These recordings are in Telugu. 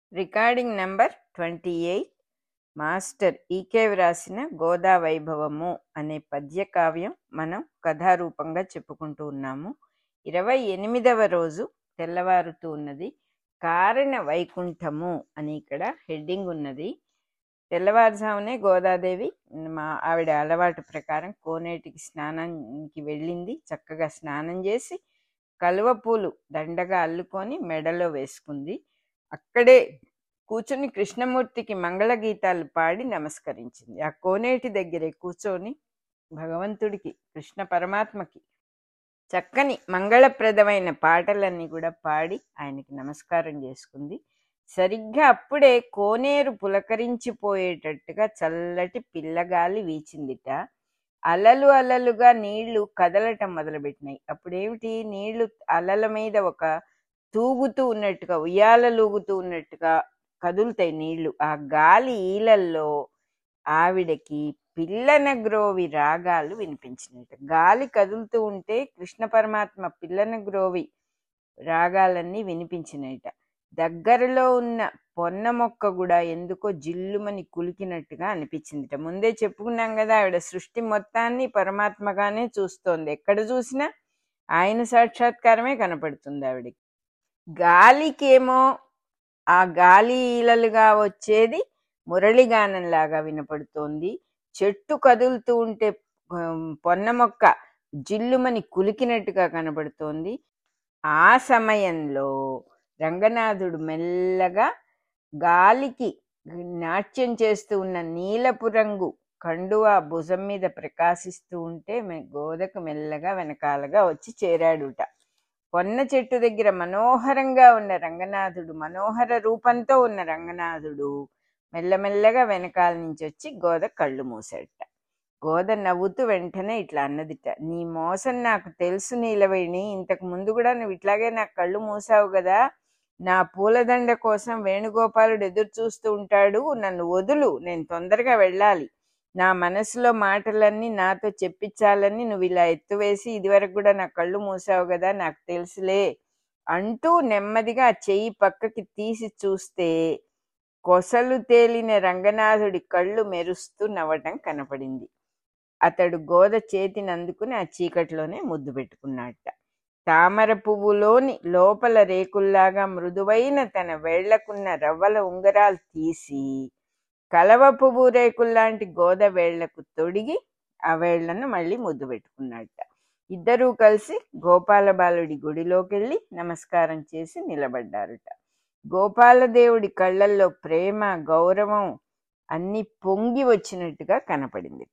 recording number twenty eight master E వ్రాసిన గోదా వైభవము అనే పద్య కావ్యం మనం కథారూపంగా చెప్పుకుంటూ ఉన్నాము ఇరవై ఎనిమిదవ రోజు తెల్లవారుతూ ఉన్నది కారణ వైకుంఠము అని ఇక్కడ హెడ్డింగ్ ఉన్నది తెల్లవారుజామునే గోదాదేవి మా ఆవిడ అలవాటు ప్రకారం కోనేటికి స్నానానికి వెళ్ళింది చక్కగా స్నానం చేసి కలువ పూలు దండగా అల్లుకొని మెడలో వేసుకుంది అక్కడే కూర్చొని కృష్ణమూర్తికి మంగళ గీతాలు పాడి నమస్కరించింది ఆ కోనేటి దగ్గరే కూర్చొని భగవంతుడికి కృష్ణ పరమాత్మకి చక్కని మంగళప్రదమైన పాటలన్నీ కూడా పాడి ఆయనకి నమస్కారం చేసుకుంది సరిగ్గా అప్పుడే కోనేరు పులకరించిపోయేటట్టుగా చల్లటి పిల్లగాలి వీచిందిట అలలు అలలుగా నీళ్లు కదలటం మొదలుపెట్టినాయి అప్పుడేమిటి నీళ్లు అలల మీద ఒక తూగుతూ ఉన్నట్టుగా ఉయ్యాలలూగుతూ ఉన్నట్టుగా కదులుతాయి నీళ్లు ఆ గాలి ఈలల్లో ఆవిడకి పిల్లన గ్రోవి రాగాలు వినిపించినట్టు గాలి కదులుతూ ఉంటే కృష్ణ పరమాత్మ పిల్లన గ్రోవి రాగాలన్నీ వినిపించినట దగ్గరలో ఉన్న పొన్న మొక్క కూడా ఎందుకో జిల్లుమని కులికినట్టుగా అనిపించిందిట ముందే చెప్పుకున్నాం కదా ఆవిడ సృష్టి మొత్తాన్ని పరమాత్మగానే చూస్తోంది ఎక్కడ చూసినా ఆయన సాక్షాత్కారమే కనపడుతుంది ఆవిడకి గాలికేమో ఆ గాలి ఈలలుగా వచ్చేది మురళిగానంలాగా వినపడుతోంది చెట్టు కదులుతూ ఉంటే పొన్న మొక్క జిల్లుమని కులికినట్టుగా కనబడుతోంది ఆ సమయంలో రంగనాథుడు మెల్లగా గాలికి నాట్యం చేస్తూ ఉన్న నీలపు రంగు కండువా భుజం మీద ప్రకాశిస్తూ ఉంటే గోదకు మెల్లగా వెనకాలగా వచ్చి చేరాడుట పొన్న చెట్టు దగ్గర మనోహరంగా ఉన్న రంగనాథుడు మనోహర రూపంతో ఉన్న రంగనాథుడు మెల్లమెల్లగా వెనకాల నుంచి వచ్చి గోద కళ్ళు మూసాడట గోద నవ్వుతూ వెంటనే ఇట్లా అన్నదిట నీ మోసం నాకు తెలుసు నీలవేణి ఇంతకు ముందు కూడా నువ్వు ఇట్లాగే నాకు కళ్ళు మూసావు కదా నా పూలదండ కోసం వేణుగోపాలుడు ఎదురు చూస్తూ ఉంటాడు నన్ను వదులు నేను తొందరగా వెళ్ళాలి నా మనసులో మాటలన్నీ నాతో చెప్పించాలని నువ్వు ఇలా ఎత్తువేసి ఇదివరకు కూడా నా కళ్ళు మూసావు కదా నాకు తెలుసులే అంటూ నెమ్మదిగా చెయ్యి పక్కకి తీసి చూస్తే కొసలు తేలిన రంగనాథుడి కళ్ళు మెరుస్తూ నవ్వటం కనపడింది అతడు గోద చేతిని అందుకుని ఆ చీకట్లోనే ముద్దు పెట్టుకున్నట్ట తామర పువ్వులోని లోపల రేకుల్లాగా మృదువైన తన వేళ్లకున్న రవ్వల ఉంగరాలు తీసి కలవ పువ్వు రేకుల్లాంటి గోద వేళ్లకు తొడిగి ఆ వేళ్లను మళ్ళీ ముద్దు పెట్టుకున్నట్ట ఇద్దరూ కలిసి గోపాల బాలుడి గుడిలోకి వెళ్ళి నమస్కారం చేసి నిలబడ్డారుట గోపాలదేవుడి కళ్ళల్లో ప్రేమ గౌరవం అన్ని పొంగి వచ్చినట్టుగా కనపడిందిట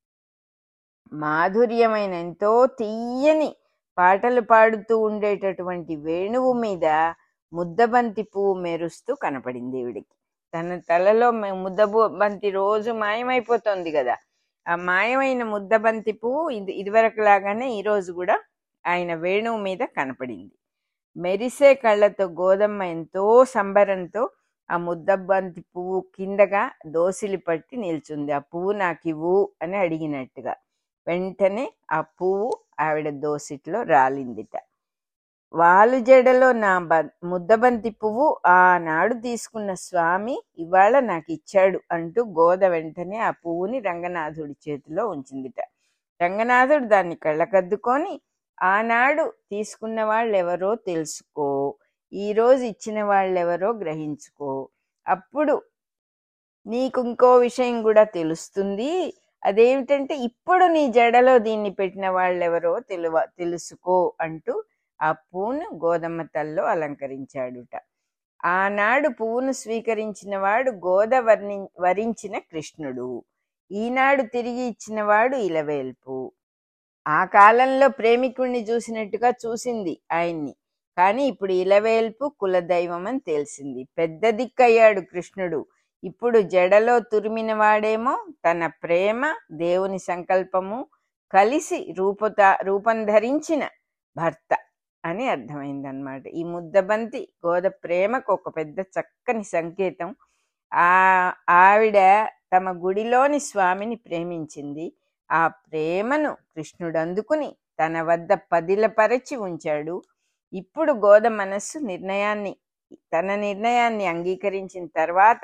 మాధుర్యమైన ఎంతో తీయని పాటలు పాడుతూ ఉండేటటువంటి వేణువు మీద ముద్దబంతి పువ్వు మెరుస్తూ కనపడింది ఈవిడికి తన తలలో ముద్దబంతి రోజు మాయమైపోతుంది కదా ఆ మాయమైన ముద్దబంతి పువ్వు ఇది ఇదివరకు లాగానే ఈరోజు కూడా ఆయన వేణువు మీద కనపడింది మెరిసే కళ్ళతో గోదమ్మ ఎంతో సంబరంతో ఆ ముద్దబంతి పువ్వు కిందగా దోసిలి పట్టి నిల్చుంది ఆ పువ్వు నాకు ఇవ్వు అని అడిగినట్టుగా వెంటనే ఆ పువ్వు ఆవిడ దోసిట్లో రాలిందిట వాలు జడలో నా బ ముద్దబంతి పువ్వు ఆనాడు తీసుకున్న స్వామి ఇవాళ నాకు ఇచ్చాడు అంటూ గోద వెంటనే ఆ పువ్వుని రంగనాథుడి చేతిలో ఉంచిందిట రంగనాథుడు దాన్ని కళ్ళకద్దుకొని ఆనాడు తీసుకున్న వాళ్ళు ఎవరో తెలుసుకో ఈరోజు ఇచ్చిన వాళ్ళెవరో గ్రహించుకో అప్పుడు నీకు ఇంకో విషయం కూడా తెలుస్తుంది అదేమిటంటే ఇప్పుడు నీ జడలో దీన్ని పెట్టిన వాళ్ళెవరో తెలువ తెలుసుకో అంటూ ఆ పువ్వును గోదమ్మ తల్లో అలంకరించాడుట ఆనాడు పువ్వును స్వీకరించిన వాడు గోద వర్ణి వరించిన కృష్ణుడు ఈనాడు తిరిగి ఇచ్చినవాడు ఇలవేల్పు ఆ కాలంలో ప్రేమికుణ్ణి చూసినట్టుగా చూసింది ఆయన్ని కానీ ఇప్పుడు ఇలవేల్పు కులదైవం అని తెలిసింది పెద్ద దిక్కయ్యాడు కృష్ణుడు ఇప్పుడు జడలో తురిమిన వాడేమో తన ప్రేమ దేవుని సంకల్పము కలిసి రూపత రూపం ధరించిన భర్త అని అర్థమైందనమాట ఈ ముద్దబంతి గోద ప్రేమకు ఒక పెద్ద చక్కని సంకేతం ఆ ఆవిడ తమ గుడిలోని స్వామిని ప్రేమించింది ఆ ప్రేమను కృష్ణుడు అందుకుని తన వద్ద పదిలపరచి ఉంచాడు ఇప్పుడు గోద మనస్సు నిర్ణయాన్ని తన నిర్ణయాన్ని అంగీకరించిన తర్వాత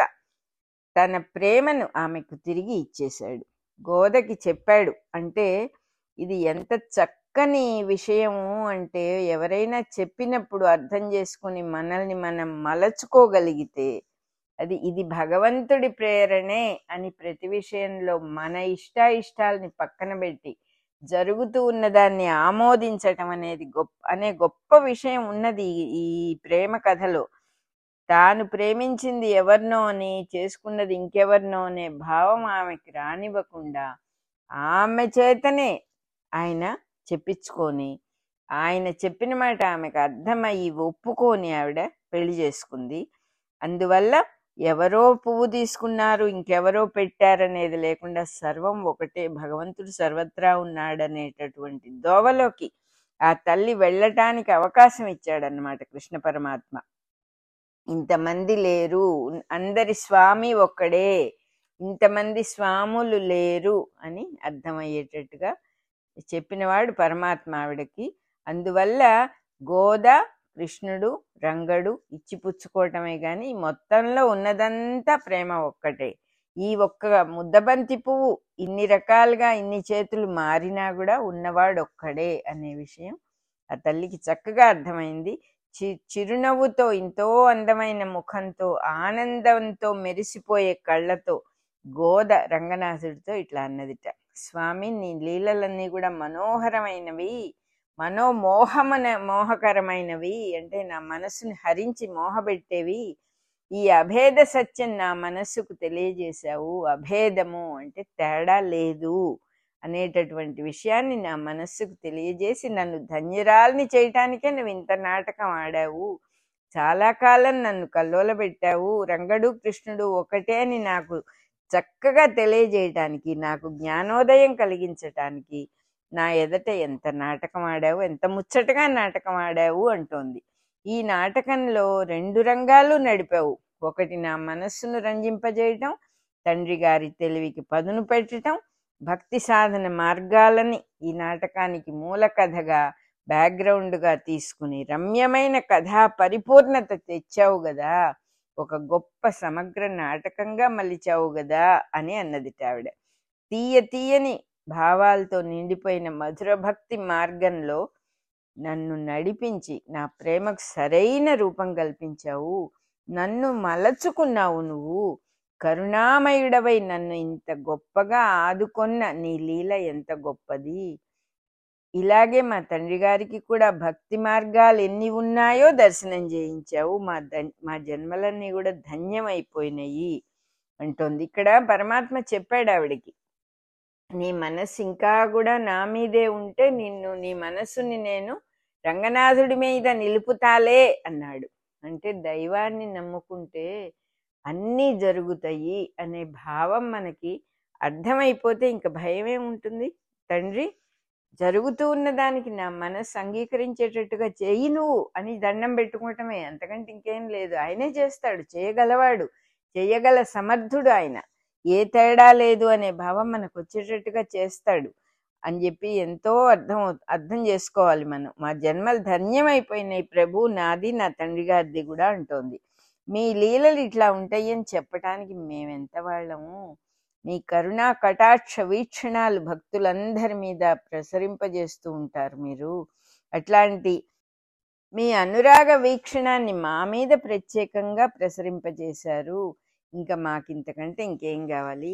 తన ప్రేమను ఆమెకు తిరిగి ఇచ్చేశాడు గోదకి చెప్పాడు అంటే ఇది ఎంత చక్కని విషయము అంటే ఎవరైనా చెప్పినప్పుడు అర్థం చేసుకుని మనల్ని మనం మలచుకోగలిగితే అది ఇది భగవంతుడి ప్రేరణే అని ప్రతి విషయంలో మన ఇష్టాయిష్టాలని పక్కన పెట్టి జరుగుతూ ఉన్నదాన్ని ఆమోదించటం అనేది గొప్ప అనే గొప్ప విషయం ఉన్నది ఈ- ఈ ప్రేమ కథలో తాను ప్రేమించింది ఎవరినో అని చేసుకున్నది ఇంకెవరినో అనే భావం ఆమెకి రానివ్వకుండా ఆమె చేతనే ఆయన చెప్పించుకొని ఆయన చెప్పిన మాట ఆమెకు అర్థమయ్యి ఒప్పుకొని ఆవిడ పెళ్లి చేసుకుంది అందువల్ల ఎవరో పువ్వు తీసుకున్నారు ఇంకెవరో పెట్టారనేది లేకుండా సర్వం ఒకటే భగవంతుడు సర్వత్రా ఉన్నాడనేటటువంటి దోవలోకి ఆ తల్లి వెళ్ళటానికి అవకాశం ఇచ్చాడన్నమాట కృష్ణ పరమాత్మ ఇంతమంది లేరు అందరి స్వామి ఒక్కడే ఇంతమంది స్వాములు లేరు అని అర్థమయ్యేటట్టుగా చెప్పినవాడు పరమాత్మ ఆవిడకి అందువల్ల గోద కృష్ణుడు రంగడు ఇచ్చి పుచ్చుకోవటమే గాని మొత్తంలో ఉన్నదంతా ప్రేమ ఒక్కటే ఈ ఒక్క ముద్దబంతి పువ్వు ఇన్ని రకాలుగా ఇన్ని చేతులు మారినా కూడా ఉన్నవాడు ఒక్కడే అనే విషయం ఆ తల్లికి చక్కగా అర్థమైంది చి చిరునవ్వుతో ఎంతో అందమైన ముఖంతో ఆనందంతో మెరిసిపోయే కళ్ళతో గోద రంగనాథుడితో ఇట్లా అన్నదిట స్వామి నీ లీలలన్నీ కూడా మనోహరమైనవి మనోమోహమన మోహకరమైనవి అంటే నా మనసుని హరించి మోహబెట్టేవి ఈ అభేద సత్యం నా మనస్సుకు తెలియజేశావు అభేదము అంటే తేడా లేదు అనేటటువంటి విషయాన్ని నా మనస్సుకు తెలియజేసి నన్ను ధన్యురాల్ని చేయటానికే నువ్వు ఇంత నాటకం ఆడావు చాలా కాలం నన్ను కల్లోల పెట్టావు రంగడు కృష్ణుడు ఒకటే అని నాకు చక్కగా తెలియజేయటానికి నాకు జ్ఞానోదయం కలిగించటానికి నా ఎదట ఎంత నాటకం ఆడావు ఎంత ముచ్చటగా నాటకం ఆడావు అంటోంది ఈ నాటకంలో రెండు రంగాలు నడిపావు ఒకటి నా మనస్సును రంజింపజేయటం తండ్రి గారి తెలివికి పదును పెట్టడం భక్తి సాధన మార్గాలని ఈ నాటకానికి మూల కథగా బ్యాక్గ్రౌండ్గా తీసుకుని రమ్యమైన కథా పరిపూర్ణత తెచ్చావు కదా ఒక గొప్ప సమగ్ర నాటకంగా మలిచావు కదా అని అన్నదిట ఆవిడ తీయ తీయని భావాలతో నిండిపోయిన మధుర భక్తి మార్గంలో నన్ను నడిపించి నా ప్రేమకు సరైన రూపం కల్పించావు నన్ను మలచుకున్నావు నువ్వు కరుణామయుడవై నన్ను ఇంత గొప్పగా ఆదుకొన్న నీ లీల ఎంత గొప్పది ఇలాగే మా తండ్రి గారికి కూడా భక్తి మార్గాలు ఎన్ని ఉన్నాయో దర్శనం చేయించావు మా ధన్ మా జన్మలన్నీ కూడా ధన్యమైపోయినాయి అంటోంది ఇక్కడ పరమాత్మ చెప్పాడు ఆవిడికి నీ మనస్సు ఇంకా కూడా నా మీదే ఉంటే నిన్ను నీ మనస్సుని నేను రంగనాథుడి మీద నిలుపుతాలే అన్నాడు అంటే దైవాన్ని నమ్ముకుంటే అన్నీ జరుగుతాయి అనే భావం మనకి అర్థమైపోతే ఇంక భయమే ఉంటుంది తండ్రి జరుగుతూ ఉన్న దానికి నా మనస్సు అంగీకరించేటట్టుగా చెయ్యి నువ్వు అని దండం పెట్టుకోవటమే అంతకంటే ఇంకేం లేదు ఆయనే చేస్తాడు చేయగలవాడు చేయగల సమర్థుడు ఆయన ఏ తేడా లేదు అనే భావం మనకు వచ్చేటట్టుగా చేస్తాడు అని చెప్పి ఎంతో అర్థం అవు- అర్థం చేసుకోవాలి మనం మా జన్మలు ధన్యమైపోయినాయి ప్రభు నాది నా తండ్రి గారిది కూడా అంటోంది మీ లీలలు ఇట్లా ఉంటాయి అని చెప్పటానికి మేమెంత వాళ్ళము మీ కరుణా కటాక్ష వీక్షణాలు భక్తులందరి మీద ప్రసరింపజేస్తూ ఉంటారు మీరు అట్లాంటి మీ అనురాగ వీక్షణాన్ని మా మీద ప్రత్యేకంగా ప్రసరింపజేశారు ఇంకా మాకింతకంటే ఇంకేం కావాలి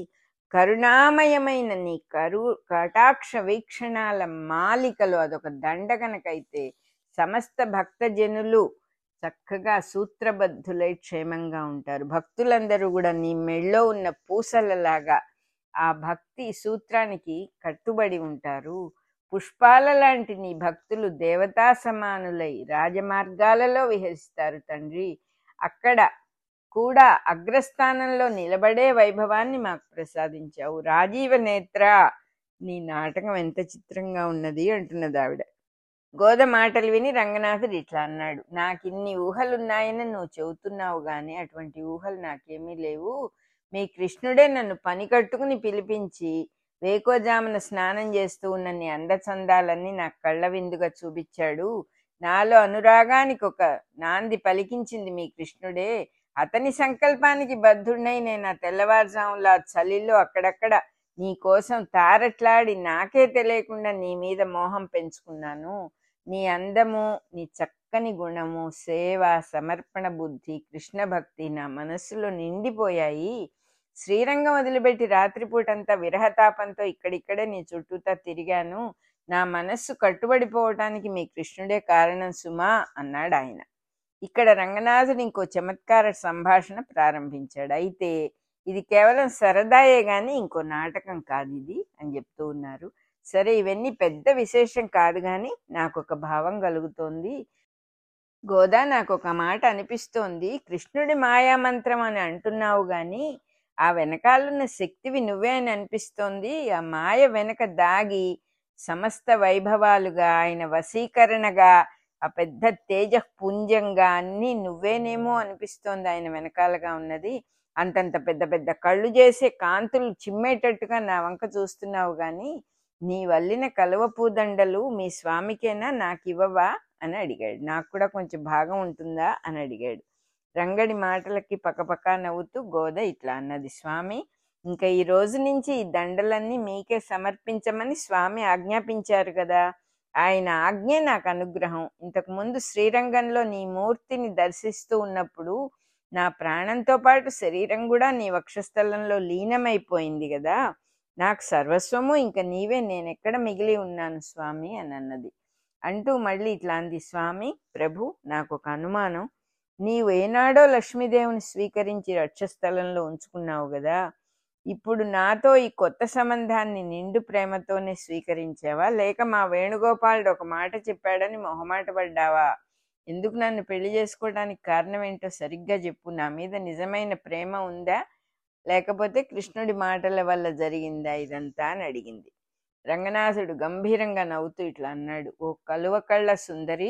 కరుణామయమైన నీ కరు కటాక్ష వీక్షణాల మాలికలు అదొక దండగనకైతే సమస్త భక్తజనులు చక్కగా సూత్రబద్ధులై క్షేమంగా ఉంటారు భక్తులందరూ కూడా నీ మెళ్ళో ఉన్న పూసలలాగా ఆ భక్తి సూత్రానికి కట్టుబడి ఉంటారు పుష్పాల లాంటి నీ భక్తులు దేవతా సమానులై రాజమార్గాలలో విహరిస్తారు తండ్రి అక్కడ కూడా అగ్రస్థానంలో నిలబడే వైభవాన్ని మాకు ప్రసాదించావు రాజీవ నేత్ర నీ నాటకం ఎంత చిత్రంగా ఉన్నది అంటున్నది ఆవిడ గోద మాటలు విని రంగనాథుడు ఇట్లా అన్నాడు నాకు ఇన్ని ఊహలున్నాయని నువ్వు చెబుతున్నావు గాని అటువంటి ఊహలు నాకేమీ లేవు మీ కృష్ణుడే నన్ను పని కట్టుకుని పిలిపించి వేకోజామున స్నానం చేస్తూ ఉన్న నీ అందచందాలన్నీ నా కళ్ళ విందుగా చూపించాడు నాలో అనురాగానికి ఒక నాంది పలికించింది మీ కృష్ణుడే అతని సంకల్పానికి బద్ధుడినై నేను ఆ తెల్లవారుజాములా చలిలో అక్కడక్కడ నీ కోసం తారట్లాడి నాకే తెలియకుండా నీ మీద మోహం పెంచుకున్నాను నీ అందము నీ చక్కని గుణము సేవ సమర్పణ బుద్ధి కృష్ణ భక్తి నా మనస్సులో నిండిపోయాయి శ్రీరంగం వదిలిపెట్టి రాత్రిపూటంతా విరహతాపంతో ఇక్కడిక్కడే నీ చుట్టూతా తిరిగాను నా మనస్సు కట్టుబడిపోవటానికి మీ కృష్ణుడే కారణం సుమా అన్నాడు ఆయన ఇక్కడ రంగనాథుడు ఇంకో చమత్కార సంభాషణ ప్రారంభించాడు అయితే ఇది కేవలం సరదాయే గాని ఇంకో నాటకం కాదు ఇది అని చెప్తూ ఉన్నారు సరే ఇవన్నీ పెద్ద విశేషం కాదు గాని నాకు ఒక భావం కలుగుతోంది గోదా నాకు ఒక మాట అనిపిస్తోంది కృష్ణుడి మాయామంత్రం అని అంటున్నావు గాని ఆ వెనకాలన్న శక్తివి నువ్వే అని అనిపిస్తోంది ఆ మాయ వెనక దాగి సమస్త వైభవాలుగా ఆయన వశీకరణగా ఆ పెద్ద తేజ పుంజంగా అన్నీ నువ్వేనేమో అనిపిస్తోంది ఆయన వెనకాలగా ఉన్నది అంతంత పెద్ద పెద్ద కళ్ళు చేసే కాంతులు చిమ్మేటట్టుగా నా వంక చూస్తున్నావు గాని నీ వల్లిన కలువ పూదండలు మీ స్వామికేనా నాకు ఇవ్వవా అని అడిగాడు నాకు కూడా కొంచెం భాగం ఉంటుందా అని అడిగాడు రంగడి మాటలకి పక్కపక్క నవ్వుతూ గోద ఇట్లా అన్నది స్వామి ఇంకా ఈ రోజు నుంచి ఈ దండలన్నీ మీకే సమర్పించమని స్వామి ఆజ్ఞాపించారు కదా ఆయన ఆజ్ఞే నాకు అనుగ్రహం ఇంతకు ముందు శ్రీరంగంలో నీ మూర్తిని దర్శిస్తూ ఉన్నప్పుడు నా ప్రాణంతో పాటు శరీరం కూడా నీ వక్షస్థలంలో లీనమైపోయింది కదా నాకు సర్వస్వము ఇంకా నీవే నేనెక్కడ మిగిలి ఉన్నాను స్వామి అని అన్నది అంటూ మళ్ళీ ఇట్లా అంది స్వామి ప్రభు నాకు ఒక అనుమానం నీవు ఏనాడో లక్ష్మీదేవిని స్వీకరించి రక్షస్థలంలో ఉంచుకున్నావు కదా ఇప్పుడు నాతో ఈ కొత్త సంబంధాన్ని నిండు ప్రేమతోనే స్వీకరించావా లేక మా వేణుగోపాలుడు ఒక మాట చెప్పాడని మొహమాట పడ్డావా ఎందుకు నన్ను పెళ్లి చేసుకోవడానికి కారణం ఏంటో సరిగ్గా చెప్పు నా మీద నిజమైన ప్రేమ ఉందా లేకపోతే కృష్ణుడి మాటల వల్ల జరిగిందా ఇదంతా అని అడిగింది రంగనాథుడు గంభీరంగా నవ్వుతూ ఇట్లా అన్నాడు ఓ కలువ కళ్ళ సుందరి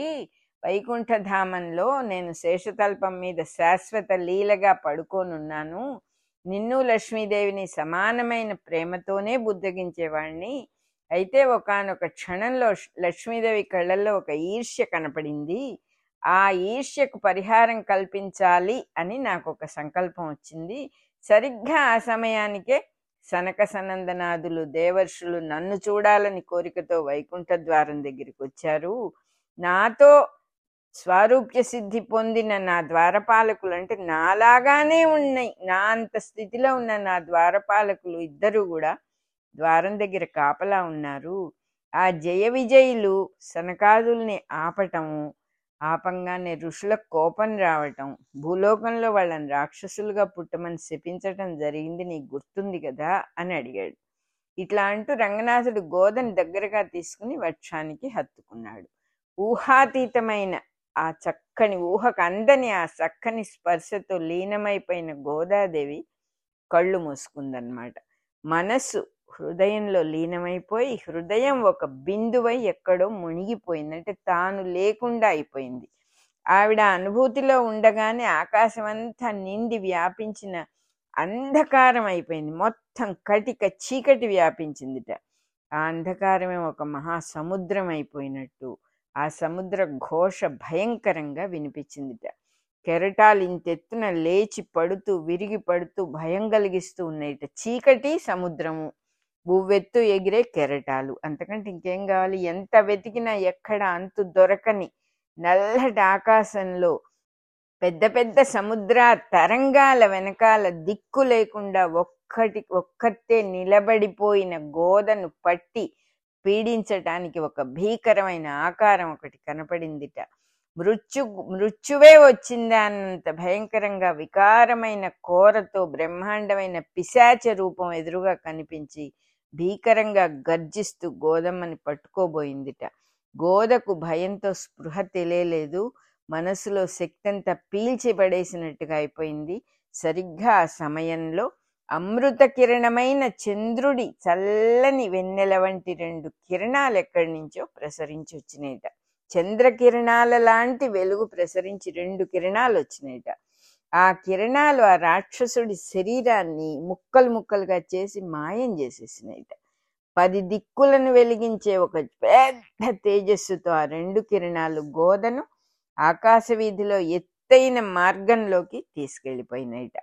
వైకుంఠధామంలో నేను శేషతల్పం మీద శాశ్వత లీలగా పడుకోనున్నాను నిన్ను లక్ష్మీదేవిని సమానమైన ప్రేమతోనే బుద్ధగించేవాణ్ణి అయితే ఒకానొక క్షణంలో లక్ష్మీదేవి కళ్ళల్లో ఒక ఈర్ష్య కనపడింది ఆ ఈర్ష్యకు పరిహారం కల్పించాలి అని నాకు ఒక సంకల్పం వచ్చింది సరిగ్గా ఆ సమయానికే సనక సనందనాదులు దేవర్షులు నన్ను చూడాలని కోరికతో వైకుంఠ ద్వారం దగ్గరికి వచ్చారు నాతో స్వారూప్య సిద్ధి పొందిన నా ద్వారపాలకులు అంటే నాలాగానే ఉన్నాయి నా అంత స్థితిలో ఉన్న నా ద్వారపాలకులు ఇద్దరు కూడా ద్వారం దగ్గర కాపలా ఉన్నారు ఆ జయ విజయులు సనకాదుల్ని ఆపటము ఆపంగానే ఋషులకు కోపం రావటం భూలోకంలో వాళ్ళని రాక్షసులుగా పుట్టమని శపించటం జరిగింది నీకు గుర్తుంది కదా అని అడిగాడు ఇట్లా అంటూ రంగనాథుడు గోదని దగ్గరగా తీసుకుని వక్షానికి హత్తుకున్నాడు ఊహాతీతమైన ఆ చక్కని ఊహకు అందని ఆ చక్కని స్పర్శతో లీనమైపోయిన గోదాదేవి కళ్ళు మూసుకుందన్నమాట మనస్సు హృదయంలో లీనమైపోయి హృదయం ఒక బిందువై ఎక్కడో మునిగిపోయింది అంటే తాను లేకుండా అయిపోయింది ఆవిడ అనుభూతిలో ఉండగానే ఆకాశం అంతా నిండి వ్యాపించిన అంధకారం అయిపోయింది మొత్తం కటిక చీకటి వ్యాపించిందిట ఆ అంధకారమే ఒక మహాసముద్రం అయిపోయినట్టు ఆ సముద్ర ఘోష భయంకరంగా వినిపించిందిట కెరటాలు ఇంతెత్తున లేచి పడుతూ విరిగి పడుతూ భయం కలిగిస్తూ ఉన్నాయిట చీకటి సముద్రము బువ్వెత్తు ఎగిరే కెరటాలు అంతకంటే ఇంకేం కావాలి ఎంత వెతికినా ఎక్కడ అంతు దొరకని నల్లటి ఆకాశంలో పెద్ద పెద్ద సముద్ర తరంగాల వెనకాల దిక్కు లేకుండా ఒక్కటి ఒక్కతే నిలబడిపోయిన గోదను పట్టి పీడించటానికి ఒక భీకరమైన ఆకారం ఒకటి కనపడిందిట మృత్యు మృత్యువే వచ్చిందా అన్నంత భయంకరంగా వికారమైన కోరతో బ్రహ్మాండమైన పిశాచ రూపం ఎదురుగా కనిపించి భీకరంగా గర్జిస్తూ గోదమ్మని పట్టుకోబోయిందిట గోదకు భయంతో స్పృహ తెలియలేదు మనసులో శక్తంతా పీల్చిపడేసినట్టుగా అయిపోయింది సరిగ్గా ఆ సమయంలో అమృత కిరణమైన చంద్రుడి చల్లని వెన్నెల వంటి రెండు కిరణాలు ఎక్కడి నుంచో ప్రసరించి వచ్చినాయిట చంద్ర కిరణాల లాంటి వెలుగు ప్రసరించి రెండు కిరణాలు వచ్చినాయిట ఆ కిరణాలు ఆ రాక్షసుడి శరీరాన్ని ముక్కలు ముక్కలుగా చేసి మాయం చేసేసినాయిట పది దిక్కులను వెలిగించే ఒక పెద్ద తేజస్సుతో ఆ రెండు కిరణాలు గోదను ఆకాశ వీధిలో ఎత్తైన మార్గంలోకి తీసుకెళ్లిపోయినాయిట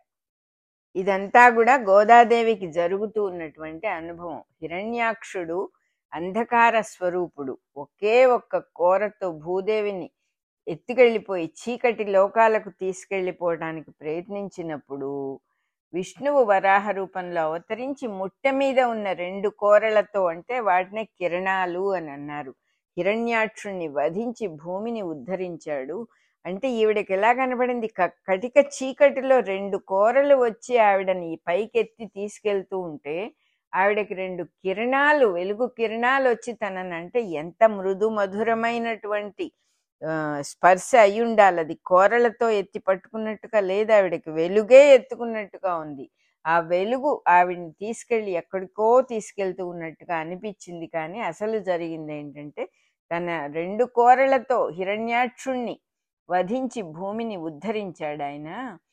ఇదంతా కూడా గోదాదేవికి జరుగుతూ ఉన్నటువంటి అనుభవం హిరణ్యాక్షుడు అంధకార స్వరూపుడు ఒకే ఒక్క కోరతో భూదేవిని ఎత్తుకెళ్ళిపోయి చీకటి లోకాలకు తీసుకెళ్ళిపోవడానికి ప్రయత్నించినప్పుడు విష్ణువు వరాహ రూపంలో అవతరించి ముట్టె మీద ఉన్న రెండు కోరలతో అంటే వాటినే కిరణాలు అని అన్నారు హిరణ్యాక్షుణ్ణి వధించి భూమిని ఉద్ధరించాడు అంటే ఈవిడకి ఎలా కనబడింది క- కటిక చీకటిలో రెండు కోరలు వచ్చి ఆవిడని పైకెత్తి తీసుకెళ్తూ ఉంటే ఆవిడకి రెండు కిరణాలు వెలుగు కిరణాలు వచ్చి తనని అంటే ఎంత మృదు మధురమైనటువంటి ఆ, స్పర్శ అయి ఉండాలి అది కోరలతో ఎత్తి పట్టుకున్నట్టుగా లేదు ఆవిడకి వెలుగే ఎత్తుకున్నట్టుగా ఉంది ఆ వెలుగు ఆవిడని తీసుకెళ్లి ఎక్కడికో తీసుకెళ్తూ ఉన్నట్టుగా అనిపించింది కానీ అసలు జరిగింది ఏంటంటే తన రెండు కోరలతో హిరణ్యాక్షుణ్ణి వధించి భూమిని ఉద్ధరించాడు ఆయన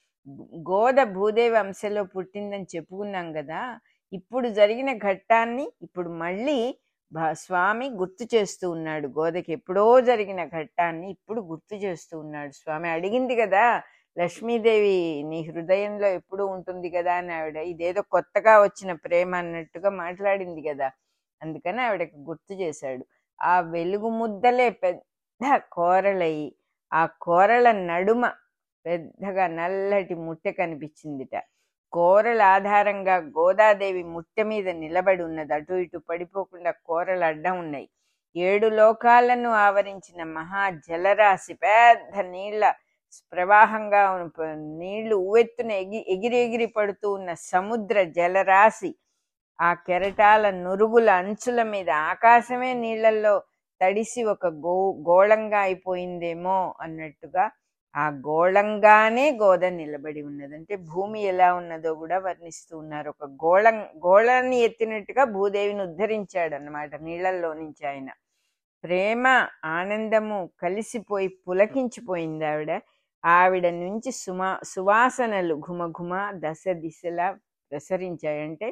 గోద భూదేవి అంశలో పుట్టిందని చెప్పుకున్నాం కదా ఇప్పుడు జరిగిన ఘట్టాన్ని ఇప్పుడు మళ్ళీ భా- స్వామి గుర్తు చేస్తూ ఉన్నాడు గోదకి ఎప్పుడో జరిగిన ఘట్టాన్ని ఇప్పుడు గుర్తు చేస్తూ ఉన్నాడు స్వామి అడిగింది కదా లక్ష్మీదేవి నీ హృదయంలో ఎప్పుడు ఉంటుంది కదా అని ఆవిడ ఇదేదో కొత్తగా వచ్చిన ప్రేమ అన్నట్టుగా మాట్లాడింది కదా అందుకని ఆవిడకి గుర్తు చేశాడు ఆ వెలుగు ముద్దలే పెద్ద కోరలయి ఆ కోరల నడుమ పెద్దగా నల్లటి ముట్టె కనిపించిందిట కోరల ఆధారంగా గోదాదేవి ముట్టె మీద నిలబడి ఉన్నది అటు ఇటు పడిపోకుండా కోరలు అడ్డం ఉన్నాయి ఏడు లోకాలను ఆవరించిన మహా జలరాశి పెద్ద నీళ్ల ప్రవాహంగా ఉన్న ప- నీళ్లు ఉవ్వెత్తున ఎగి ఎగిరి ఎగిరి పడుతూ ఉన్న సముద్ర జలరాశి ఆ కెరటాల నురుగుల అంచుల మీద ఆకాశమే నీళ్లలో తడిసి ఒక గో గోళంగా అయిపోయిందేమో అన్నట్టుగా ఆ గోళంగానే గోద నిలబడి ఉన్నది అంటే భూమి ఎలా ఉన్నదో కూడా వర్ణిస్తూ ఉన్నారు ఒక గోళం గోళాన్ని ఎత్తినట్టుగా భూదేవిని ఉద్ధరించాడు అన్నమాట నీళ్లలో నుంచి ఆయన ప్రేమ ఆనందము కలిసిపోయి పులకించిపోయింది ఆవిడ ఆవిడ నుంచి సుమా సువాసనలు ఘుమఘుమ దశ దిశలా ప్రసరించాయి అంటే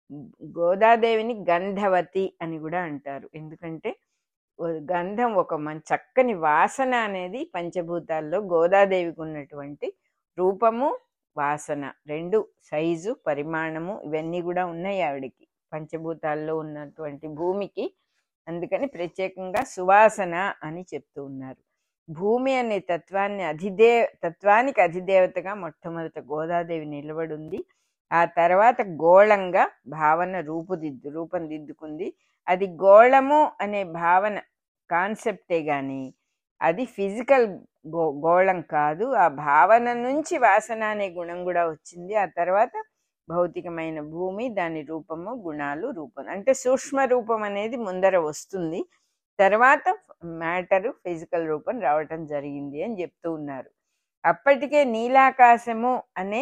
గోదాదేవిని గంధవతి అని కూడా అంటారు ఎందుకంటే ఓ గంధం ఒక మంచి చక్కని వాసన అనేది పంచభూతాల్లో గోదాదేవికి ఉన్నటువంటి రూపము వాసన రెండు సైజు పరిమాణము ఇవన్నీ కూడా ఉన్నాయి ఆవిడకి పంచభూతాల్లో ఉన్నటువంటి భూమికి అందుకని ప్రత్యేకంగా సువాసన అని చెప్తూ ఉన్నారు భూమి అనే తత్వాన్ని అధిదే తత్వానికి అధిదేవతగా మొట్టమొదట గోదాదేవి నిలబడి ఉంది ఆ తర్వాత గోళంగా భావన రూపుదిద్దు రూపం దిద్దుకుంది అది గోళము అనే భావన కాన్సెప్టే గాని అది ఫిజికల్ గో గోళం కాదు ఆ భావన నుంచి వాసన అనే గుణం కూడా వచ్చింది ఆ తర్వాత భౌతికమైన భూమి దాని రూపము గుణాలు రూపం అంటే సూక్ష్మ రూపం అనేది ముందర వస్తుంది తర్వాత మ్యాటర్ ఫిజికల్ రూపం రావటం జరిగింది అని చెప్తూ ఉన్నారు అప్పటికే నీలాకాశము అనే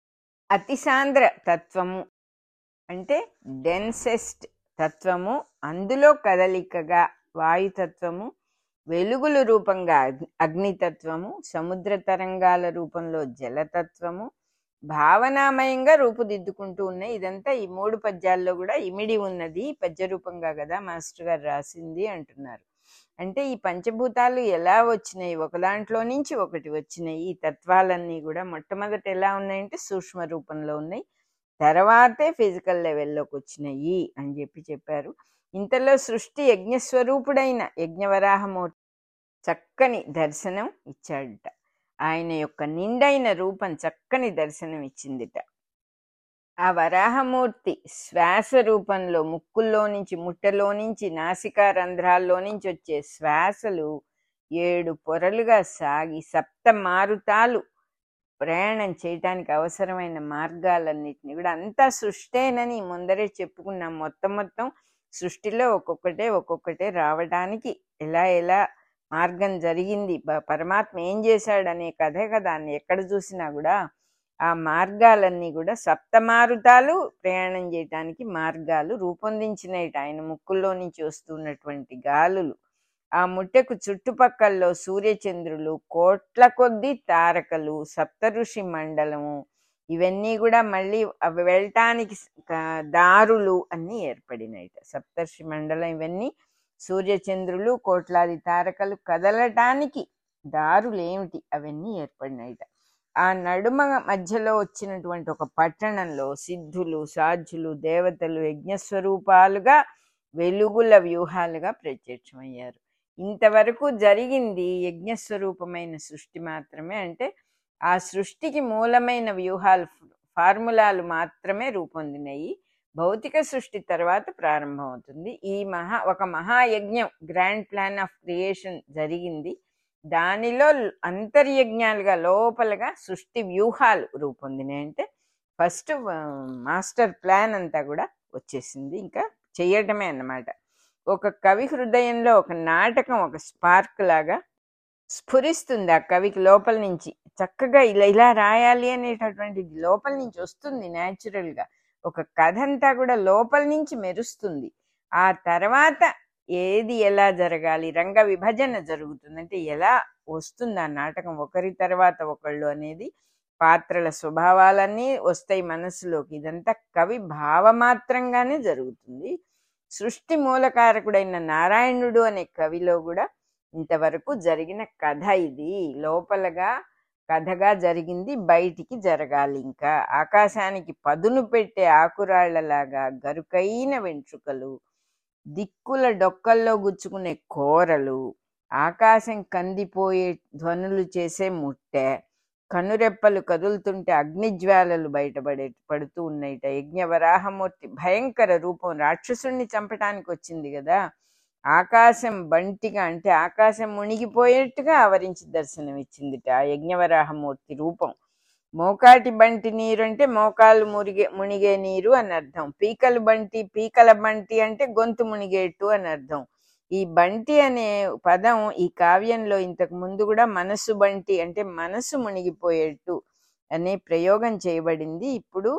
అతిసాంద్ర తత్వము అంటే డెన్సెస్ట్ తత్వము అందులో కదలికగా వాయుతత్వము వెలుగులు రూపంగా అగ్ని- అగ్నితత్వము సముద్ర తరంగాల రూపంలో జలతత్వము భావనామయంగా రూపుదిద్దుకుంటూ ఉన్నాయి ఇదంతా ఈ మూడు పద్యాల్లో కూడా ఇమిడి ఉన్నది పద్య రూపంగా కదా మాస్టర్ గారు రాసింది అంటున్నారు అంటే ఈ పంచభూతాలు ఎలా వచ్చినాయి ఒక దాంట్లో నుంచి ఒకటి వచ్చినాయి ఈ తత్వాలన్నీ కూడా మొట్టమొదట ఎలా ఉన్నాయంటే సూక్ష్మ రూపంలో ఉన్నాయి తర్వాతే ఫిజికల్ లెవెల్లోకి వచ్చినాయి అని చెప్పి చెప్పారు ఇంతలో సృష్టి యజ్ఞస్వరూపుడైన యజ్ఞవరాహమూర్తి చక్కని దర్శనం ఇచ్చాడట ఆయన యొక్క నిండైన రూపం చక్కని దర్శనం ఇచ్చిందిట ఆ వరాహమూర్తి శ్వాస రూపంలో ముక్కుల్లో నుంచి ముట్టలో నుంచి నాసికా రంధ్రాల్లో నుంచి వచ్చే శ్వాసలు ఏడు పొరలుగా సాగి సప్త మారుతాలు ప్రయాణం చేయటానికి అవసరమైన మార్గాలన్నిటిని కూడా అంతా సృష్టేనని ముందరే చెప్పుకున్నాం మొత్తం మొత్తం సృష్టిలో ఒక్కొక్కటే ఒక్కొక్కటే రావడానికి ఎలా ఎలా మార్గం జరిగింది ప- పరమాత్మ ఏం చేశాడనే కథే కదా అన్ని ఎక్కడ చూసినా కూడా ఆ మార్గాలన్నీ కూడా సప్తమారుతాలు ప్రయాణం చేయటానికి మార్గాలు రూపొందించినవి ఆయన ముక్కుల్లో నుంచి వస్తున్నటువంటి గాలులు ఆ ముట్టెకు చుట్టుపక్కల్లో సూర్యచంద్రులు కోట్ల కొద్దీ తారకలు సప్తఋషి మండలము ఇవన్నీ కూడా మళ్ళీ అవి వెళ్ళటానికి స్- క- దారులు అన్నీ ఏర్పడినాయిట సప్తర్షి మండలం ఇవన్నీ సూర్యచంద్రులు కోట్లాది తారకలు కదలటానికి దారులు ఏమిటి అవన్నీ ఏర్పడినాయిట ఆ నడుమ మధ్యలో వచ్చినటువంటి ఒక పట్టణంలో సిద్ధులు సాధ్యులు దేవతలు యజ్ఞస్వరూపాలుగా వెలుగుల వ్యూహాలుగా ప్రత్యక్షమయ్యారు ఇంతవరకు జరిగింది యజ్ఞస్వరూపమైన సృష్టి మాత్రమే అంటే ఆ సృష్టికి మూలమైన వ్యూహాలు ఫార్ములాలు మాత్రమే రూపొందినాయి భౌతిక సృష్టి తర్వాత ప్రారంభమవుతుంది ఈ మహా ఒక మహాయజ్ఞం గ్రాండ్ ప్లాన్ ఆఫ్ క్రియేషన్ జరిగింది దానిలో అంతర్యజ్ఞాలుగా లోపలగా సృష్టి వ్యూహాలు రూపొందినాయి అంటే ఫస్ట్ మాస్టర్ ప్లాన్ అంతా కూడా వచ్చేసింది ఇంకా చెయ్యటమే అన్నమాట ఒక కవి హృదయంలో ఒక నాటకం ఒక స్పార్క్ లాగా స్ఫురిస్తుంది ఆ కవికి లోపల నుంచి చక్కగా ఇలా ఇలా రాయాలి అనేటటువంటిది లోపల నుంచి వస్తుంది natural గా ఒక కథ అంతా కూడా లోపల నుంచి మెరుస్తుంది ఆ తర్వాత ఏది ఎలా జరగాలి రంగ విభజన జరుగుతుంది అంటే ఎలా వస్తుంది ఆ నాటకం ఒకరి తర్వాత ఒకళ్ళు అనేది పాత్రల స్వభావాలన్నీ వస్తాయి మనసులోకి ఇదంతా కవి భావమాత్రంగానే జరుగుతుంది సృష్టి మూలకారకుడైన నారాయణుడు అనే కవిలో కూడా ఇంతవరకు జరిగిన కథ ఇది లోపలగా కథగా జరిగింది బయటికి జరగాలి ఇంకా ఆకాశానికి పదును పెట్టే ఆకురాళ్లలాగా గరుకైన వెంట్రుకలు దిక్కుల డొక్కల్లో గుచ్చుకునే కోరలు ఆకాశం కందిపోయే ధ్వనులు చేసే ముట్టె కనురెప్పలు కదులుతుంటే అగ్నిజ్వాలలు బయటపడే పడుతూ ఉన్నాయిట యజ్ఞవరాహమూర్తి భయంకర రూపం రాక్షసుణ్ణి చంపటానికి వచ్చింది కదా ఆకాశం బంటిగా అంటే ఆకాశం మునిగిపోయేట్టుగా ఆవరించి దర్శనమిచ్చిందిట ఆ యజ్ఞవరాహమూర్తి రూపం మోకాటి బంటి నీరు అంటే మోకాలు మునిగే మునిగే నీరు అని అర్థం పీకలు బంటి పీకల బంటి అంటే గొంతు మునిగేట్టు అని అర్థం ఈ బంటి అనే పదం ఈ కావ్యంలో ఇంతకు ముందు కూడా మనసు బంటి అంటే మనసు మునిగిపోయేట్టు అనే ప్రయోగం చేయబడింది ఇప్పుడు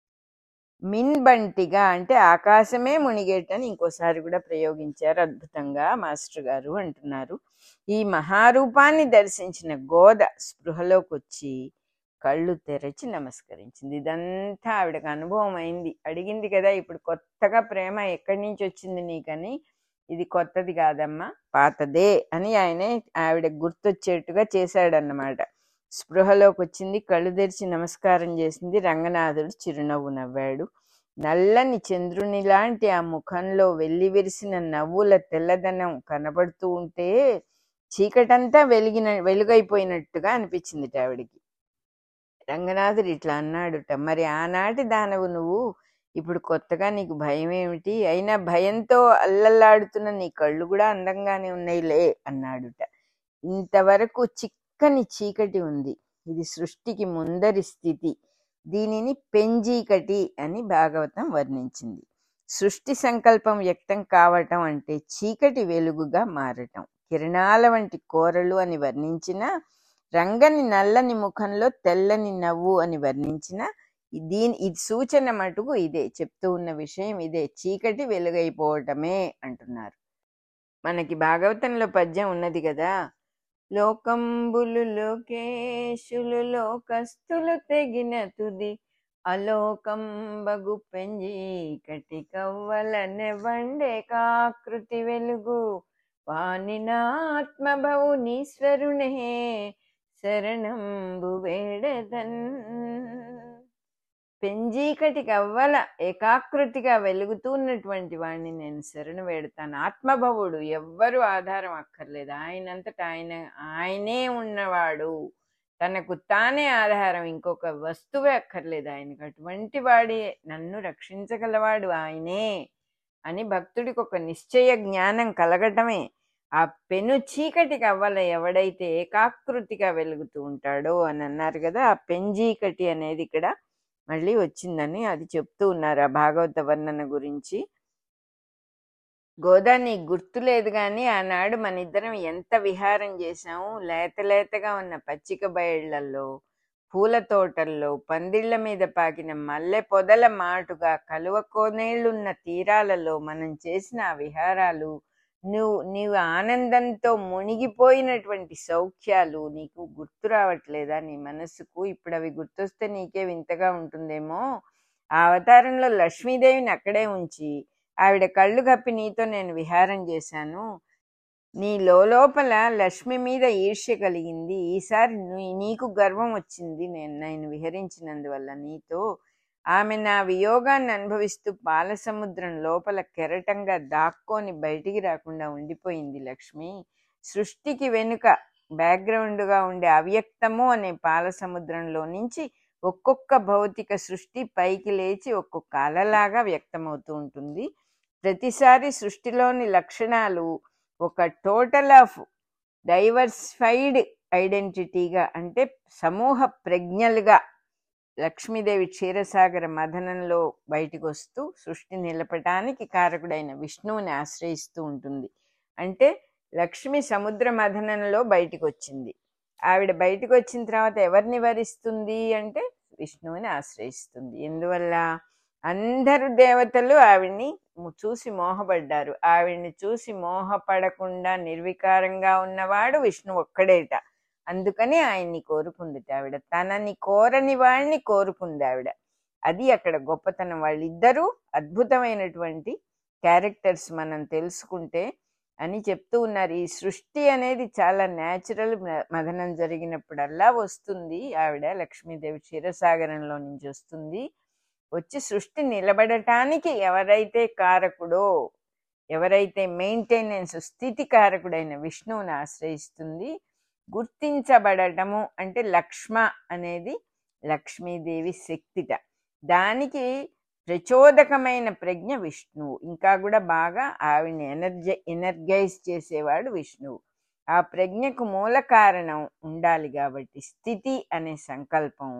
మిన్ బంటిగా అంటే ఆకాశమే మునిగేటని ఇంకోసారి కూడా ప్రయోగించారు అద్భుతంగా మాస్టర్ గారు అంటున్నారు ఈ మహారూపాన్ని దర్శించిన గోద స్పృహలోకి వచ్చి కళ్ళు తెరచి నమస్కరించింది ఇదంతా ఆవిడకు అనుభవం అయింది అడిగింది కదా ఇప్పుడు కొత్తగా ప్రేమ ఎక్కడి నుంచి వచ్చింది నీకని ఇది కొత్తది కాదమ్మా పాతదే అని ఆయనే ఆవిడ గుర్తొచ్చేట్టుగా చేశాడన్నమాట స్పృహలోకి వచ్చింది కళ్ళు తెరిచి నమస్కారం చేసింది రంగనాథుడు చిరునవ్వు నవ్వాడు నల్లని చంద్రుని లాంటి ఆ ముఖంలో వెల్లి విరిసిన నవ్వుల తెల్లదనం కనబడుతూ ఉంటే చీకటంతా వెలిగిన వెలుగైపోయినట్టుగా అనిపించింది ఆవిడికి రంగనాథుడు ఇట్లా అన్నాడుట మరి ఆనాటి దానవు నువ్వు ఇప్పుడు కొత్తగా నీకు భయం ఏమిటి అయినా భయంతో అల్లల్లాడుతున్న నీ కళ్ళు కూడా అందంగానే ఉన్నాయిలే అన్నాడుట ఇంతవరకు చిక్కని చీకటి ఉంది ఇది సృష్టికి ముందరి స్థితి దీనిని పెంజీకటి అని భాగవతం వర్ణించింది సృష్టి సంకల్పం వ్యక్తం కావటం అంటే చీకటి వెలుగుగా మారటం కిరణాల వంటి కోరలు అని వర్ణించిన రంగని నల్లని ముఖంలో తెల్లని నవ్వు అని వర్ణించిన దీని ఇది సూచన మటుకు ఇదే చెప్తూ ఉన్న విషయం ఇదే చీకటి వెలుగైపోవటమే అంటున్నారు మనకి భాగవతంలో పద్యం ఉన్నది కదా లోకంబులు లోకేశులు లోకస్తులు తెగిన తుది అలోకం బగు పెంజి కటి కవ్వలనె వండే కాకృతి వెలుగు వానినాత్మభవు నీశ్వరునే శరణంబు వేడదన్ పెంజీకటి కవ్వల ఏకాకృతిగా వెలుగుతున్నటువంటి వాడిని నేను శరణు వేడతాను ఆత్మభవుడు ఎవ్వరు ఆధారం అక్కర్లేదు ఆయనంతట ఆయన ఆయనే ఉన్నవాడు తనకు తానే ఆధారం ఇంకొక వస్తువే అక్కర్లేదు ఆయనకు అటువంటి వాడి నన్ను రక్షించగలవాడు ఆయనే అని భక్తుడికి ఒక నిశ్చయ జ్ఞానం కలగటమే ఆ పెను చీకటి కవ్వల ఎవడైతే ఏకాకృతిగా వెలుగుతూ ఉంటాడో అని అన్నారు కదా ఆ పెంజీకటి అనేది ఇక్కడ మళ్ళీ వచ్చిందని అది చెప్తూ ఉన్నారు ఆ భాగవత వర్ణన గురించి గోదా నీకు గుర్తులేదు కానీ ఆనాడు మన ఇద్దరం ఎంత విహారం చేశాము లేత లేతగా ఉన్న పచ్చిక బయళ్లలో పూల తోటల్లో పందిళ్ల మీద పాకిన మల్లె పొదల మాటుగా కలువ కోనేళ్లున్న తీరాలలో మనం చేసిన ఆ విహారాలు నువ్వు నీవు ఆనందంతో మునిగిపోయినటువంటి సౌఖ్యాలు నీకు గుర్తు రావట్లేదా నీ మనస్సుకు ఇప్పుడు అవి గుర్తొస్తే నీకే వింతగా ఉంటుందేమో ఆ అవతారంలో లక్ష్మీదేవిని అక్కడే ఉంచి ఆవిడ కళ్ళు కప్పి నీతో నేను విహారం చేశాను నీ లోపల లక్ష్మి మీద ఈర్ష్య కలిగింది ఈసారి నీ- నీకు గర్వం వచ్చింది నేను నేను విహరించినందువల్ల నీతో ఆమె నా వియోగాన్ని అనుభవిస్తూ పాలసముద్రం లోపల కెరటంగా దాక్కొని బయటికి రాకుండా ఉండిపోయింది లక్ష్మి సృష్టికి వెనుక బ్యాక్గ్రౌండ్గా ఉండే అవ్యక్తము అనే పాలసముద్రంలో నుంచి ఒక్కొక్క భౌతిక సృష్టి పైకి లేచి ఒక్కొక్క అలలాగా వ్యక్తమవుతూ ఉంటుంది ప్రతిసారి సృష్టిలోని లక్షణాలు ఒక టోటల్ ఆఫ్ డైవర్సిఫైడ్ ఐడెంటిటీగా అంటే సమూహ ప్రజ్ఞలుగా లక్ష్మీదేవి క్షీరసాగర మథనంలో బయటికి వస్తూ సృష్టి నిలపటానికి కారకుడైన విష్ణువుని ఆశ్రయిస్తూ ఉంటుంది అంటే లక్ష్మి సముద్ర మథనంలో బయటికి వచ్చింది ఆవిడ బయటికి వచ్చిన తర్వాత ఎవరిని వరిస్తుంది అంటే విష్ణువుని ఆశ్రయిస్తుంది ఎందువల్ల అందరు దేవతలు ఆవిడ్ని ము- చూసి మోహపడ్డారు ఆవిడ్ని చూసి మోహపడకుండా నిర్వికారంగా ఉన్నవాడు విష్ణు ఒక్కడేట అందుకని ఆయన్ని కోరుకుంది ఆవిడ తనని కోరని వాడిని కోరుకుంది ఆవిడ అది అక్కడ గొప్పతనం వాళ్ళిద్దరూ అద్భుతమైనటువంటి క్యారెక్టర్స్ మనం తెలుసుకుంటే అని చెప్తూ ఉన్నారు ఈ సృష్టి అనేది చాలా న్యాచురల్ మదనం జరిగినప్పుడల్లా వస్తుంది ఆవిడ లక్ష్మీదేవి క్షీరసాగరంలో నుంచి వస్తుంది వచ్చి సృష్టి నిలబడటానికి ఎవరైతే కారకుడో ఎవరైతే మెయింటెనెన్స్ స్థితి కారకుడైన విష్ణువుని ఆశ్రయిస్తుంది గుర్తించబడటము అంటే లక్ష్మ అనేది లక్ష్మీదేవి శక్తిట దానికి ప్రచోదకమైన ప్రజ్ఞ విష్ణువు ఇంకా కూడా బాగా ఆవిడని ఎనర్జ ఎనర్గైజ్ చేసేవాడు విష్ణువు ఆ ప్రజ్ఞకు మూల కారణం ఉండాలి కాబట్టి స్థితి అనే సంకల్పం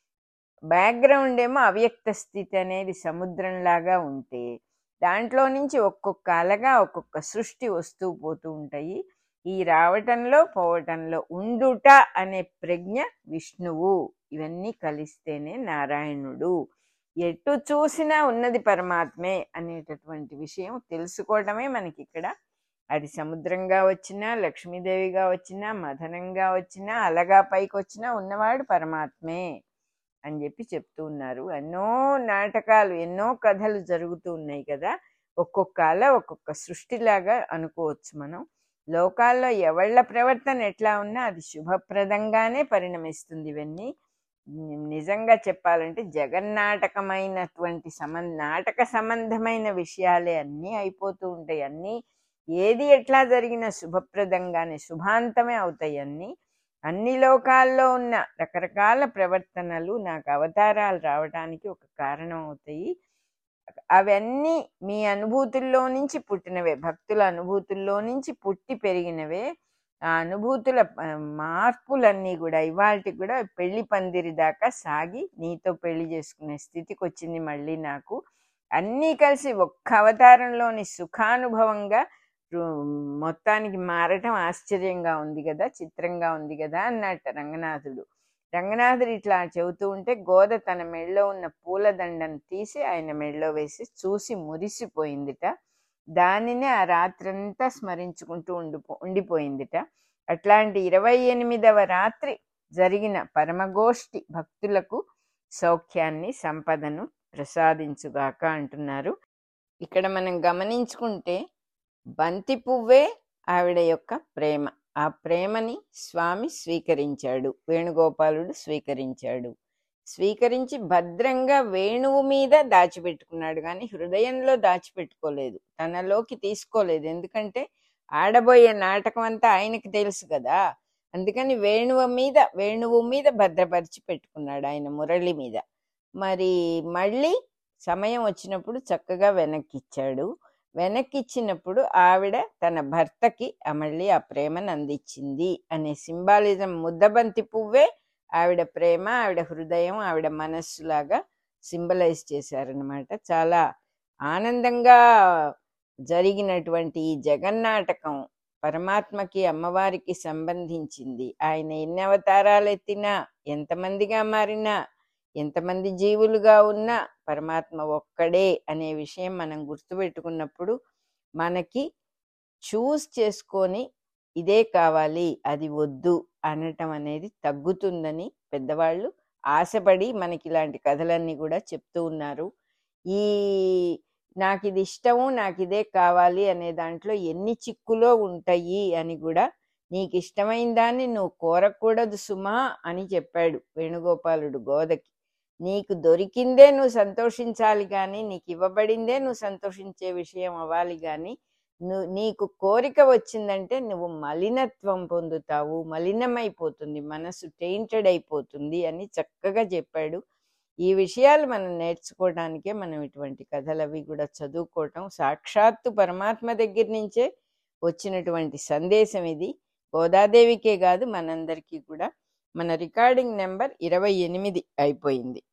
బ్యాక్గ్రౌండ్ ఏమో అవ్యక్త స్థితి అనేది సముద్రంలాగా ఉంటే దాంట్లో నుంచి ఒక్కొక్క అలగా ఒక్కొక్క సృష్టి వస్తూ పోతూ ఉంటాయి ఈ రావటంలో పోవటంలో ఉండుట అనే ప్రజ్ఞ విష్ణువు ఇవన్నీ కలిస్తేనే నారాయణుడు ఎటు చూసినా ఉన్నది పరమాత్మే అనేటటువంటి విషయం తెలుసుకోవడమే మనకి ఇక్కడ అది సముద్రంగా వచ్చినా లక్ష్మీదేవిగా వచ్చినా మదనంగా వచ్చినా అలగా పైకి వచ్చినా ఉన్నవాడు పరమాత్మే అని చెప్పి చెప్తూ ఉన్నారు ఎన్నో నాటకాలు ఎన్నో కథలు జరుగుతూ ఉన్నాయి కదా ఒక్కొక్క అల ఒక్కొక్క సృష్టిలాగా అనుకోవచ్చు మనం లోకాల్లో ఎవళ్ళ ప్రవర్తన ఎట్లా ఉన్నా అది శుభప్రదంగానే పరిణమిస్తుంది ఇవన్నీ ని- నిజంగా చెప్పాలంటే జగన్నాటకమైనటువంటి సంబంధ నాటక సంబంధమైన విషయాలే అన్నీ అయిపోతూ ఉంటాయి అన్నీ ఏది ఎట్లా జరిగినా శుభప్రదంగానే శుభాంతమే అవుతాయి అన్నీ అన్ని లోకాల్లో ఉన్న రకరకాల ప్రవర్తనలు నాకు అవతారాలు రావడానికి ఒక కారణం అవుతాయి అవన్నీ మీ అనుభూతుల్లో నుంచి పుట్టినవే భక్తుల అనుభూతుల్లో నుంచి పుట్టి పెరిగినవే ఆ అనుభూతుల ఆ, మార్పులన్నీ కూడా ఇవాళకి కూడా పెళ్లి పందిరి దాకా సాగి నీతో పెళ్లి చేసుకునే స్థితికి వచ్చింది మళ్ళీ నాకు అన్నీ కలిసి ఒక్క అవతారంలోని సుఖానుభవంగా రు- మొత్తానికి మారటం ఆశ్చర్యంగా ఉంది కదా చిత్రంగా ఉంది కదా అన్నట్టు రంగనాథుడు రంగనాథుడు ఇట్లా చెబుతూ ఉంటే గోద తన మెడలో ఉన్న పూలదండను తీసి ఆయన మెడలో వేసి చూసి మురిసిపోయిందిట దానినే ఆ రాత్రంతా స్మరించుకుంటూ ఉండిపో ఉండిపోయిందిట అట్లాంటి ఇరవై ఎనిమిదవ రాత్రి జరిగిన పరమగోష్ఠి భక్తులకు సౌఖ్యాన్ని సంపదను ప్రసాదించుగాక అంటున్నారు ఇక్కడ మనం గమనించుకుంటే బంతి పువ్వే ఆవిడ యొక్క ప్రేమ ఆ ప్రేమని స్వామి స్వీకరించాడు వేణుగోపాలుడు స్వీకరించాడు స్వీకరించి భద్రంగా వేణువు మీద దాచిపెట్టుకున్నాడు కానీ హృదయంలో దాచిపెట్టుకోలేదు తనలోకి తీసుకోలేదు ఎందుకంటే ఆడబోయే నాటకం అంతా ఆయనకి తెలుసు కదా అందుకని వేణువు మీద వేణువు మీద భద్రపరిచి పెట్టుకున్నాడు ఆయన మురళి మీద మరి మళ్ళీ సమయం వచ్చినప్పుడు చక్కగా వెనక్కిచ్చాడు వెనక్కిచ్చినప్పుడు ఆవిడ తన భర్తకి ఆ మళ్ళీ ఆ ప్రేమను అందించింది అనే సింబాలిజం ముద్దబంతి పువ్వే ఆవిడ ప్రేమ ఆవిడ హృదయం ఆవిడ మనస్సులాగా సింబలైజ్ చేశారనమాట చాలా ఆనందంగా జరిగినటువంటి ఈ జగన్నాటకం పరమాత్మకి అమ్మవారికి సంబంధించింది ఆయన ఎన్ని అవతారాలు ఎత్తినా ఎంతమందిగా మారినా ఎంతమంది జీవులుగా ఉన్నా పరమాత్మ ఒక్కడే అనే విషయం మనం గుర్తుపెట్టుకున్నప్పుడు మనకి చూస్ చేసుకొని ఇదే కావాలి అది వద్దు అనటం అనేది తగ్గుతుందని పెద్దవాళ్ళు ఆశపడి మనకి ఇలాంటి కథలన్నీ కూడా చెప్తూ ఉన్నారు ఈ నాకు ఇది ఇష్టము నాకు ఇదే కావాలి అనే దాంట్లో ఎన్ని చిక్కులో ఉంటాయి అని కూడా నీకు ఇష్టమైన దాన్ని నువ్వు కోరకూడదు సుమా అని చెప్పాడు వేణుగోపాలుడు గోదకి నీకు దొరికిందే నువ్వు సంతోషించాలి కానీ నీకు ఇవ్వబడిందే నువ్వు సంతోషించే విషయం అవ్వాలి కానీ నువ్వు నీకు కోరిక వచ్చిందంటే నువ్వు మలినత్వం పొందుతావు మలినమైపోతుంది మనసు టెయింటెడ్ అయిపోతుంది అని చక్కగా చెప్పాడు ఈ విషయాలు మనం నేర్చుకోవడానికే మనం ఇటువంటి కథలు అవి కూడా చదువుకోవటం సాక్షాత్తు పరమాత్మ దగ్గర నుంచే వచ్చినటువంటి సందేశం ఇది గోదాదేవికే కాదు మనందరికీ కూడా మన రికార్డింగ్ నెంబర్ ఇరవై ఎనిమిది అయిపోయింది